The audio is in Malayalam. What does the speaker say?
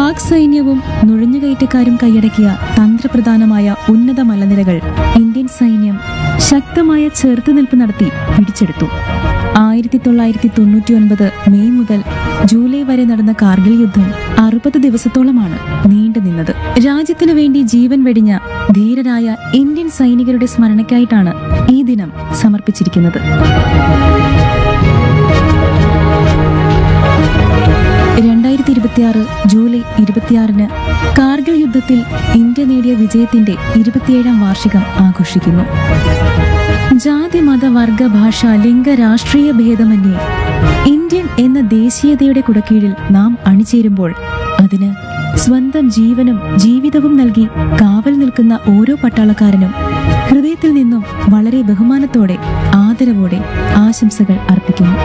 പാക് സൈന്യവും നുഴഞ്ഞുകയറ്റക്കാരും കൈയടക്കിയ തന്ത്രപ്രധാനമായ ഉന്നത മലനിരകൾ ഇന്ത്യൻ സൈന്യം ശക്തമായ ചെറുത്തുനിൽപ്പ് നടത്തി പിടിച്ചെടുത്തു ആയിരത്തി തൊള്ളായിരത്തി തൊണ്ണൂറ്റി ഒൻപത് മെയ് മുതൽ ജൂലൈ വരെ നടന്ന കാർഗിൽ യുദ്ധം അറുപത് ദിവസത്തോളമാണ് നീണ്ടുനിന്നത് രാജ്യത്തിനു വേണ്ടി ജീവൻ വെടിഞ്ഞ ധീരരായ ഇന്ത്യൻ സൈനികരുടെ സ്മരണയ്ക്കായിട്ടാണ് ഈ ദിനം സമർപ്പിച്ചിരിക്കുന്നത് രണ്ടായിരത്തി ഇരുപത്തിയാറ് ജൂലൈ ഇരുപത്തിയാറിന് കാർഗിൽ യുദ്ധത്തിൽ ഇന്ത്യ നേടിയ വിജയത്തിന്റെ ഇരുപത്തിയേഴാം വാർഷികം ആഘോഷിക്കുന്നു ജാതി മത വർഗ ഭാഷ ലിംഗ രാഷ്ട്രീയ ഭേദമന്യേ ഇന്ത്യൻ എന്ന ദേശീയതയുടെ കുടക്കീഴിൽ നാം അണിചേരുമ്പോൾ അതിന് സ്വന്തം ജീവനും ജീവിതവും നൽകി കാവൽ നിൽക്കുന്ന ഓരോ പട്ടാളക്കാരനും ഹൃദയത്തിൽ നിന്നും വളരെ ബഹുമാനത്തോടെ ആദരവോടെ ആശംസകൾ അർപ്പിക്കുന്നു